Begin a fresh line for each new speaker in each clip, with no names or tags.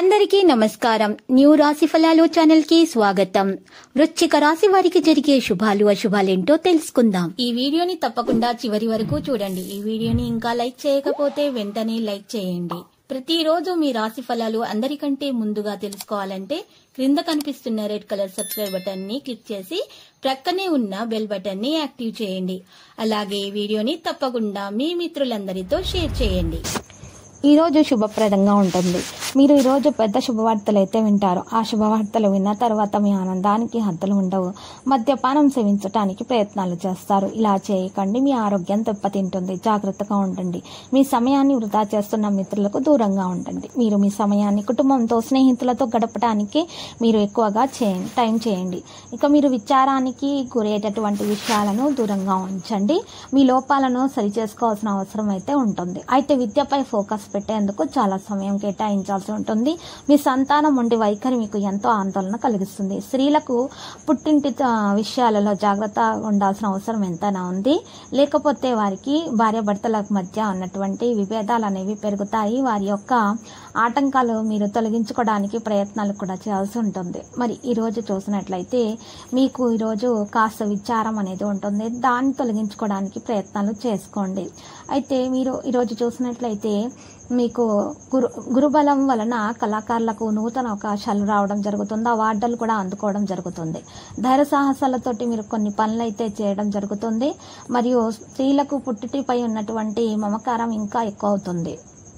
అందరికీ నమస్కారం న్యూ రాశి ఫలాలు ఛానల్ కి స్వాగతం వృశ్చిక రాశి వారికి జరిగే శుభాలు అశుభాలేంటో తెలుసుకుందాం ఈ వీడియోని తప్పకుండా చివరి వరకు చూడండి ఈ వీడియోని ఇంకా లైక్ చేయకపోతే వెంటనే లైక్ చేయండి ప్రతిరోజు మీ రాశి ఫలాలు అందరికంటే ముందుగా తెలుసుకోవాలంటే క్రింద కనిపిస్తున్న రెడ్ కలర్ సబ్స్క్రైబ్ బటన్ ని క్లిక్ చేసి ప్రక్కనే ఉన్న బెల్ బటన్ ని యాక్టివ్ చేయండి అలాగే ఈ వీడియోని తప్పకుండా మీ మిత్రులందరితో షేర్ చేయండి
ఈ రోజు శుభప్రదంగా ఉంటుంది మీరు ఈ రోజు పెద్ద శుభవార్తలు అయితే వింటారు ఆ శుభవార్తలు విన్న తర్వాత మీ ఆనందానికి హద్దులు ఉండవు మద్యపానం సేవించడానికి ప్రయత్నాలు చేస్తారు ఇలా చేయకండి మీ ఆరోగ్యం దెబ్బతింటుంది జాగ్రత్తగా ఉండండి మీ సమయాన్ని వృధా చేస్తున్న మిత్రులకు దూరంగా ఉండండి మీరు మీ సమయాన్ని కుటుంబంతో స్నేహితులతో గడపడానికి మీరు ఎక్కువగా చేయండి టైం చేయండి ఇక మీరు విచారానికి గురయ్యేటటువంటి విషయాలను దూరంగా ఉంచండి మీ లోపాలను సరిచేసుకోవాల్సిన అవసరం అయితే ఉంటుంది అయితే విద్యపై ఫోకస్ పెట్టేందుకు చాలా సమయం కేటాయించాల్సి ఉంటుంది మీ సంతానం ఉండి వైఖరి మీకు ఎంతో ఆందోళన కలిగిస్తుంది స్త్రీలకు పుట్టింటి ఆ, విషయాలలో జాగ్రత్త ఉండాల్సిన అవసరం ఎంతైనా ఉంది లేకపోతే వారికి భార్యాభర్తల మధ్య ఉన్నటువంటి విభేదాలు అనేవి పెరుగుతాయి వారి యొక్క ఆటంకాలు మీరు తొలగించుకోవడానికి ప్రయత్నాలు కూడా చేయాల్సి ఉంటుంది మరి ఈ రోజు చూసినట్లయితే మీకు ఈరోజు కాస్త విచారం అనేది ఉంటుంది దాన్ని తొలగించుకోవడానికి ప్రయత్నాలు చేసుకోండి అయితే మీరు ఈరోజు చూసినట్లయితే మీకు గురు గురుబలం వలన కళాకారులకు నూతన అవకాశాలు రావడం జరుగుతుంది అవార్డులు కూడా అందుకోవడం జరుగుతుంది ధైర్య సాహసాలతోటి మీరు కొన్ని పనులు అయితే చేయడం జరుగుతుంది మరియు స్త్రీలకు పుట్టిటిపై ఉన్నటువంటి మమకారం ఇంకా ఎక్కువ అవుతుంది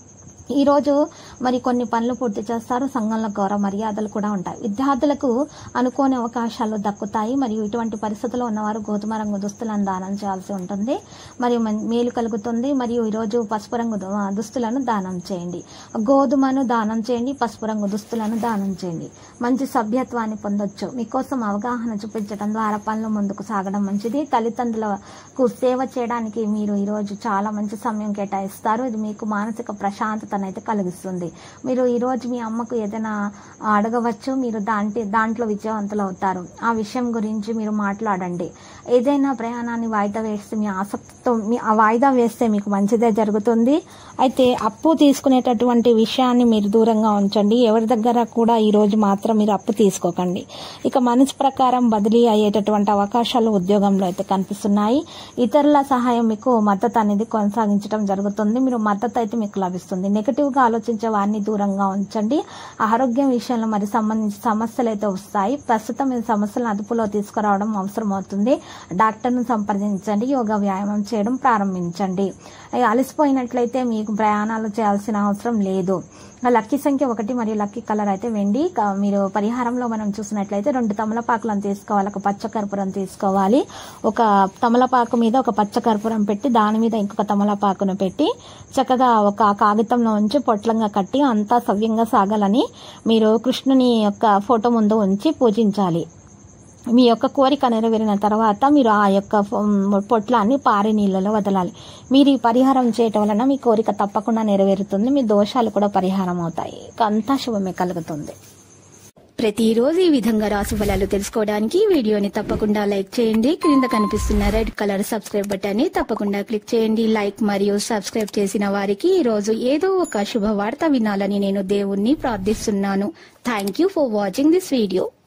ఈరోజు మరి కొన్ని పనులు పూర్తి చేస్తారు సంఘంలో గౌరవ మర్యాదలు కూడా ఉంటాయి విద్యార్థులకు అనుకోని అవకాశాలు దక్కుతాయి మరియు ఇటువంటి పరిస్థితుల్లో ఉన్నవారు గోధుమ రంగు దుస్తులను దానం చేయాల్సి ఉంటుంది మరియు మన్- మేలు కలుగుతుంది మరియు ఈరోజు పసుపు రంగు దు- దుస్తులను దానం చేయండి గోధుమను దానం చేయండి పసుపు రంగు దుస్తులను దానం చేయండి మంచి సభ్యత్వాన్ని పొందొచ్చు మీకోసం అవగాహన చూపించడం ద్వారా పనులు ముందుకు సాగడం మంచిది తల్లిదండ్రులకు సేవ చేయడానికి మీరు ఈరోజు చాలా మంచి సమయం కేటాయిస్తారు ఇది మీకు మానసిక ప్రశాంతతనైతే కలిగిస్తుంది మీరు ఈరోజు మీ అమ్మకు ఏదైనా అడగవచ్చు మీరు దాంట్లో దాంట్లో విజయవంతులు అవుతారు ఆ విషయం గురించి మీరు మాట్లాడండి ఏదైనా ప్రయాణాన్ని వాయిదా వేస్తే మీ ఆసక్తితో మీ ఆ వాయిదా వేస్తే మీకు మంచిదే జరుగుతుంది అయితే అప్పు తీసుకునేటటువంటి విషయాన్ని మీరు దూరంగా ఉంచండి ఎవరి దగ్గర కూడా ఈ రోజు మాత్రం మీరు అప్పు తీసుకోకండి ఇక మనసు ప్రకారం బదిలీ అయ్యేటటువంటి అవకాశాలు ఉద్యోగంలో అయితే కనిపిస్తున్నాయి ఇతరుల సహాయం మీకు మద్దతు అనేది కొనసాగించడం జరుగుతుంది మీరు మద్దతు అయితే మీకు లభిస్తుంది నెగటివ్ గా ఆలోచించే వారిని దూరంగా ఉంచండి ఆరోగ్యం విషయంలో మరి సంబంధించి సమస్యలు అయితే వస్తాయి ప్రస్తుతం ఈ సమస్యలను అదుపులో తీసుకురావడం అవసరం అవుతుంది డాక్టర్ను సంప్రదించండి యోగా వ్యాయామం చేయడం ప్రారంభించండి అయ్యి అలసిపోయినట్లయితే మీకు ప్రయాణాలు చేయాల్సిన అవసరం లేదు లక్కీ సంఖ్య ఒకటి మరియు లక్కీ కలర్ అయితే వెండి క- మీరు పరిహారంలో మనం చూసినట్లయితే రెండు తమలపాకులను తీసుకోవాలి ఒక పచ్చ కర్పూరం తీసుకోవాలి ఒక తమలపాకు మీద ఒక పచ్చ కర్పూరం పెట్టి దాని మీద ఇంకొక తమలపాకును పెట్టి చక్కగా ఒక కాగితంలో ఉంచి పొట్లంగా కట్టి అంతా సవ్యంగా సాగాలని మీరు కృష్ణుని యొక్క ఫోటో ముందు ఉంచి పూజించాలి మీ యొక్క కోరిక నెరవేరిన తర్వాత మీరు ఆ యొక్క ఫ- పొట్లాన్ని పారే నీళ్ళలో వదలాలి మీరు ఈ పరిహారం చేయటం వలన మీ కోరిక తప్పకుండా నెరవేరుతుంది మీ దోషాలు కూడా పరిహారం అవుతాయి ఇక అంతా శుభమే కలుగుతుంది
ప్రతిరోజు ఈ విధంగా రాశి ఫలాలు తెలుసుకోవడానికి ఈ వీడియోని తప్పకుండా లైక్ చేయండి క్రింద కనిపిస్తున్న రెడ్ కలర్ సబ్స్క్రైబ్ బటన్ ని తప్పకుండా క్లిక్ చేయండి లైక్ మరియు సబ్స్క్రైబ్ చేసిన వారికి ఈ రోజు ఏదో ఒక శుభవార్త వినాలని నేను దేవుణ్ణి ప్రార్థిస్తున్నాను thank you for watching this video